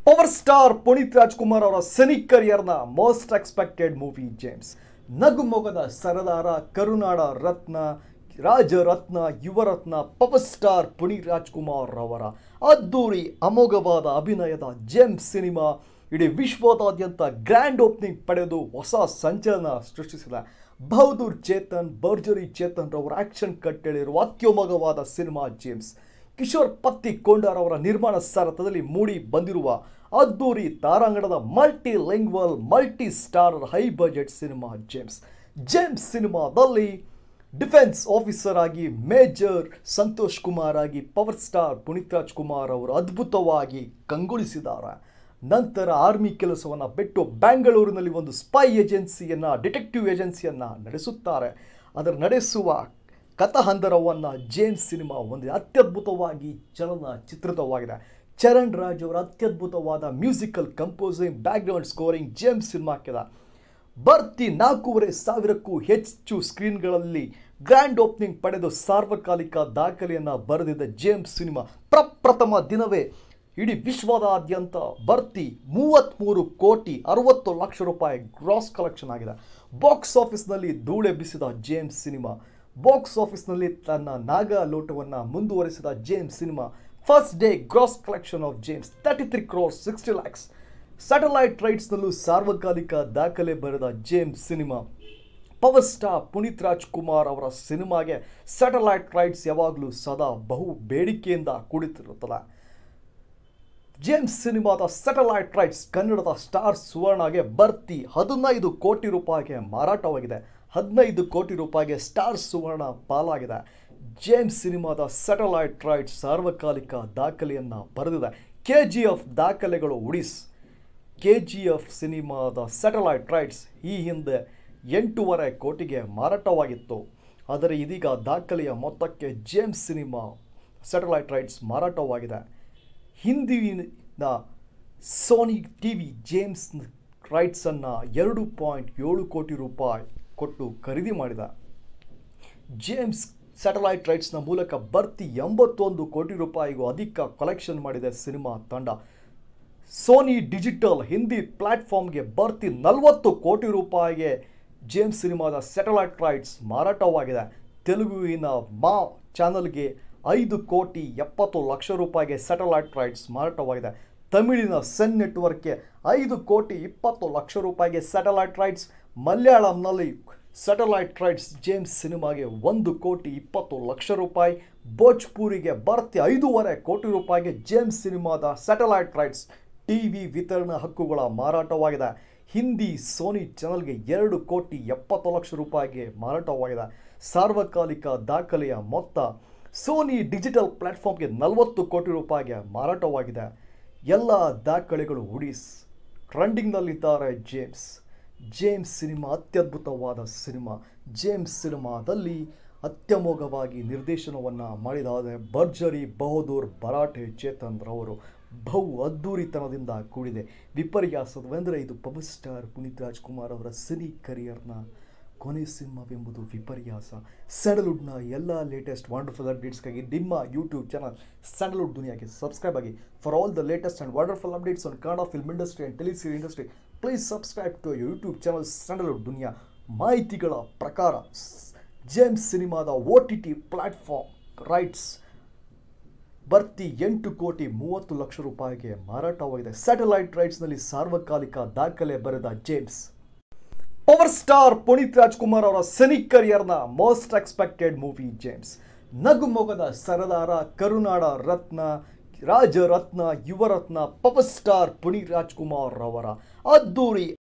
power star Puneeth Rajkumar ಅವರ cine ಕರಿಯರ್ನ most expected movie James ನಗುಮೊಗದ ಸರದಾರ ಕರುನಾಡ ರತ್ನ ರಾಜರತ್ನ ಯುವರತ್ನ ಪವರ್ ಸ್ಟಾರ್ ಪುನೀತ್ ರಾಜ್ಕುಮಾರ್ ಅವರ ಅದ್ದೂರಿ ಅಮೋಘವಾದ ಅಭಿನಯದ ಜೇಮ್ಸ್ ಸಿನಿಮಾ ಇಡೀ ವಿಶ್ವದಾದ್ಯಂತ ಗ್ರ್ಯಾಂಡ್ ಓಪನಿಂಗ್ ಪಡೆದು ಹೊಸ ಸಂಚಲನ ಸೃಷ್ಟಿಸಿದೆ ಬಹದ್ದೂರ್ ಚೇತನ್ ಭರ್ಜರಿ ಚೇತನ್ ರವರ ಆಕ್ಷನ್ ಕಟ್ಟೆಳಿರುವ ಅತ್ಯಮೋಘವಾದ cinema James Kishore Pathikonda ಅವರ ನಿರ್ಮಾಣ ಸಾರಥದಲ್ಲಿ ಮೂಡಿ ಬಂದಿರುವ ಅದ್ದೂರಿ ತಾರಾಂಗಣದ multilingual multi star high budget cinema James James ಸಿನಿಮಾದಲ್ಲಿ ಡಿಫೆನ್ಸ್ ಆಫೀಸರ್ ಆಗಿ ಮೇಜರ್ ಸಂತೋಷ್ ಕುಮಾರ್ ಆಗಿ ಪವರ್ ಸ್ಟಾರ್ ಪುನೀತ್ ರಾಜ್ ಕುಮಾರ್ ಅವರು ಅದ್ಭುತವಾಗಿ ಕಂಗೊಳಿಸಿದ್ದಾರೆ ನಂತರ ಆರ್ಮಿ ಕೆಲಸವನ್ನು ಬಿಟ್ಟು ಬೆಂಗಳೂರಿನಲ್ಲಿ ಒಂದು ಸ್ಪೈ ಏಜೆನ್ಸಿಯನ್ನು ಡಿಟೆಕ್ಟಿವ್ ಏಜೆನ್ಸಿಯನ್ನು ನಡೆಸುತ್ತಾರೆ ಅದರ ನಡೆಸುವ ಕಥಾಹಂದರವನ್ನು ಜೇಮ್ಸ್ ಸಿನಿಮಾ ಒಂದು ಅತ್ಯದ್ಭುತವಾಗಿ ಚಲನಚಿತ್ರಿತವಾಗಿದೆ ಚರಣ್ ರಾಜ್ ಅವರ ಅತ್ಯದ್ಭುತವಾದ musical composing background scoring James ಸಿನಿಮಾಕ್ಕಿದೆ ಬರ್ತಿ ನಾಲ್ಕೂವರೆ ಸಾವಿರಕ್ಕೂ ಹೆಚ್ಚು ಸ್ಕ್ರೀನ್ಗಳಲ್ಲಿ ಗ್ರ್ಯಾಂಡ್ ಓಪನಿಂಗ್ ಪಡೆದು ಸಾರ್ವಕಾಲಿಕ ದಾಖಲೆಯನ್ನು ಬರೆದಿದ್ದ ಜೇಮ್ಸ್ ಸಿನಿಮಾ ಪ್ರಪ್ರಥಮ ದಿನವೇ ಇಡೀ ವಿಶ್ವದಾದ್ಯಂತ ಬರ್ತಿ ಮೂವತ್ತ್ಮೂರು ಕೋಟಿ ಅರವತ್ತು ಲಕ್ಷ ರೂಪಾಯಿ ಗ್ರಾಸ್ ಕಲೆಕ್ಷನ್ ಆಗಿದೆ ಬಾಕ್ಸ್ ಆಫೀಸ್ನಲ್ಲಿ ಧೂಳೆಬ್ಬಿಸಿದ ಜೇಮ್ಸ್ ಸಿನಿಮಾ ಬಾಕ್ಸ್ ಆಫೀಸ್ನಲ್ಲಿ ತನ್ನ ನಾಗ ಲೋಟವನ್ನು ಮುಂದುವರಿಸಿದ James cinema first day gross collection of James thirty three crore sixty lakhs satellite ರೈಟ್ಸ್ನಲ್ಲೂ ಸಾರ್ವಕಾಲಿಕ ದಾಖಲೆ ಬರೆದ James cinema power star Puneeth Rajkumar ಅವರ ಸಿನಿಮಾಗೆ ಸ್ಯಾಟಲೈಟ್ ರೈಟ್ಸ್ ಯಾವಾಗಲೂ ಸದಾ ಬಹು ಬೇಡಿಕೆಯಿಂದ ಕೂಡಿತಿರುತ್ತದೆ ಜೇಮ್ಸ್ ಸಿನಿಮಾದ ಸ್ಯಾಟಲೈಟ್ ರೈಟ್ಸ್ ಕನ್ನಡದ ಸ್ಟಾರ್ ಸುವರ್ಣಗೆ ಬರ್ತಿ ಹದಿನೈದು ಕೋಟಿ ರೂಪಾಯಿಗೆ ಮಾರಾಟವಾಗಿದೆ ಹದಿನೈದು ಕೋಟಿ ರೂಪಾಯಿಗೆ ಸ್ಟಾರ್ ಸುವರ್ಣ ಪಾಲಾಗಿದೆ ಜೇಮ್ಸ್ ಸಿನಿಮಾದ ಸ್ಯಾಟಲೈಟ್ ರೈಟ್ಸ್ ಸಾರ್ವಕಾಲಿಕ ದಾಖಲೆಯನ್ನು ಬರೆದಿದೆ ಕೆ ಜಿ ಎಫ್ ದಾಖಲೆಗಳು ಉಡಿಸ್ ಕೆ ಜಿ ಎಫ್ ಸಿನಿಮಾದ ಸ್ಯಾಟಲೈಟ್ ರೈಟ್ಸ್ ಈ ಹಿಂದೆ ಎಂಟೂವರೆ ಕೋಟಿಗೆ ಮಾರಾಟವಾಗಿತ್ತು ಆದರೆ ಇದೀಗ ದಾಖಲೆಯ ಮೊತ್ತಕ್ಕೆ ಜೇಮ್ಸ್ ಸಿನಿಮಾ ಸ್ಯಾಟಲೈಟ್ ರೈಟ್ಸ್ ಮಾರಾಟವಾಗಿದೆ ಹಿಂದಿನ ಸೋನಿ ಟಿ ವಿ ಜೇಮ್ಸ್ ರೈಟ್ಸನ್ನು ಎರಡು ಪಾಯಿಂಟ್ ಏಳು ಕೋಟಿ ರೂಪಾಯಿ ಕೊಟ್ಟು ಖರೀದಿ ಮಾಡಿದ ಜೇಮ್ಸ್ ಸ್ಯಾಟಲೈಟ್ ರೈಟ್ಸ್ನ ಮೂಲಕ ಬರ್ತಿ ಎಂಬತ್ತೊಂದು ಕೋಟಿ ರೂಪಾಯಿಗೂ ಅಧಿಕ ಕಲೆಕ್ಷನ್ ಮಾಡಿದೆ ಸಿನಿಮಾ ತಂಡ ಸೋನಿ ಡಿಜಿಟಲ್ ಹಿಂದಿ ಪ್ಲ್ಯಾಟ್ಫಾರ್ಮ್ಗೆ ಬರ್ತಿ ನಲವತ್ತು ಕೋಟಿ ರೂಪಾಯಿಗೆ ಜೇಮ್ಸ್ ಸಿನಿಮಾದ ಸ್ಯಾಟಲೈಟ್ ರೈಟ್ಸ್ ಮಾರಾಟವಾಗಿದೆ ತೆಲುಗುವಿನ ಮಾ ಚಾನಲ್ಗೆ ಐದು ಕೋಟಿ ಎಪ್ಪತ್ತು ಲಕ್ಷ ರೂಪಾಯಿಗೆ ಸ್ಯಾಟಲೈಟ್ ರೈಟ್ಸ್ ಮಾರಾಟವಾಗಿದೆ ತಮಿಳಿನ ಸನ್ ನೆಟ್ವರ್ಕ್ಗೆ ಐದು ಕೋಟಿ ಇಪ್ಪತ್ತು ಲಕ್ಷ ರೂಪಾಯಿಗೆ ಸ್ಯಾಟಲೈಟ್ ರೈಟ್ಸ್ ಮಲಯಾಳಂನಲ್ಲಿ ಸ್ಯಾಟಲೈಟ್ ರೈಟ್ಸ್ ಜೇಮ್ಸ್ ಸಿನಿಮಾಗೆ ಒಂದು ಕೋಟಿ ಇಪ್ಪತ್ತು ಲಕ್ಷ ರೂಪಾಯಿ ಭೋಜ್ಪುರಿಗೆ ಬರ್ತಿ ಐದೂವರೆ ಕೋಟಿ ರೂಪಾಯಿಗೆ ಜೇಮ್ಸ್ ಸಿನಿಮಾದ ಸ್ಯಾಟಲೈಟ್ ರೈಟ್ಸ್ ಟಿ ವಿ ವಿತರಣಾ ಹಕ್ಕುಗಳ ಮಾರಾಟವಾಗಿದೆ ಹಿಂದಿ ಸೋನಿ ಚಾನಲ್ಗೆ ಎರಡು ಕೋಟಿ ಎಪ್ಪತ್ತು ಲಕ್ಷ ರೂಪಾಯಿಗೆ ಮಾರಾಟವಾಗಿದೆ ಸಾರ್ವಕಾಲಿಕ ದಾಖಲೆಯ ಮೊತ್ತ ಸೋನಿ ಡಿಜಿಟಲ್ ಪ್ಲ್ಯಾಟ್ಫಾರ್ಮ್ಗೆ ನಲವತ್ತು ಕೋಟಿ ರೂಪಾಯಿಗೆ ಮಾರಾಟವಾಗಿದೆ ಎಲ್ಲ ದಾಖಲೆಗಳು ಉಡಿಸ್ ಟ್ರೆಂಡಿಂಗ್ನಲ್ಲಿದ್ದಾರೆ ಜೇಮ್ಸ್ ಜೇಮ್ಸ್ ಸಿನಿಮಾ ಅತ್ಯದ್ಭುತವಾದ ಸಿನಿಮಾ ಜೇಮ್ಸ್ ಸಿನಿಮಾದಲ್ಲಿ ಅತ್ಯಮೋಘವಾಗಿ ನಿರ್ದೇಶನವನ್ನು ಮಾಡಿದಾದರೆ ಭರ್ಜರಿ ಬಹದ್ದೂರ್ ಬರಾಟೆ ಚೇತನ್ ರವರು ಬಹು ಅದ್ಧೂರಿತನದಿಂದ ಕೂಡಿದೆ ವಿಪರ್ಯಾಸವೆಂದರೆ ಇದು ಪವರ್ ಸ್ಟಾರ್ ಪುನೀತ್ ರಾಜ್ಕುಮಾರ್ ಅವರ ಸಿನಿ ಕರಿಯರ್ನ ಕೊನೆ ಸಿನಿಮಾವೆಂಬುದು ವಿಪರ್ಯಾಸ ಸ್ಯಾಂಡಲ್ವುಡ್ನ ಎಲ್ಲ ಲೇಟೆಸ್ಟ್ ವಂಡರ್ಫುಲ್ ಅಪ್ಡೇಟ್ಸ್ಗಾಗಿ ನಿಮ್ಮ ಯೂಟ್ಯೂಬ್ ಚಾನಲ್ ಸ್ಯಾಂಡಲ್ವುಡ್ ದುನಿಯಾಗೆ ಸಬ್ಸ್ಕ್ರೈಬ್ ಆಗಿ for all the latest and wonderful updates on Kannada film industry and teleserial industry please subscribe to YouTube channel Sandalwood Duniya ಮಾಹಿತಿಗಳ ಪ್ರಕಾರ ಜೇಮ್ಸ್ ಸಿನಿಮಾದ O T T platform rights ಬರ್ತಿ ಎಂಟು ಕೋಟಿ ಮೂವತ್ತು ಲಕ್ಷ ರೂಪಾಯಿಗೆ ಮಾರಾಟವಾಗಿದೆ ಸ್ಯಾಟಲೈಟ್ ರೈಟ್ಸ್ನಲ್ಲಿ ಸಾರ್ವಕಾಲಿಕ ದಾಖಲೆ ಬರೆದ James power star Puneeth Rajkumar ಅವರ ಸಿನಿ ಕರಿಯರ್ನ ಮೋಸ್ಟ್ ಎಕ್ಸ್ಪೆಕ್ಟೆಡ್ ಮೂವಿ ಜೇಮ್ಸ್ ನಗುಮೊಗದ ಸರದಾರ ಕರುನಾಡ ರತ್ನ ರಾಜರತ್ನ ಯುವರತ್ನ ಪವರ್ ಸ್ಟಾರ್ ಪುನೀತ್ ರಾಜ್ಕುಮಾರ್ ಅವರ ಅದ್ದೂರಿ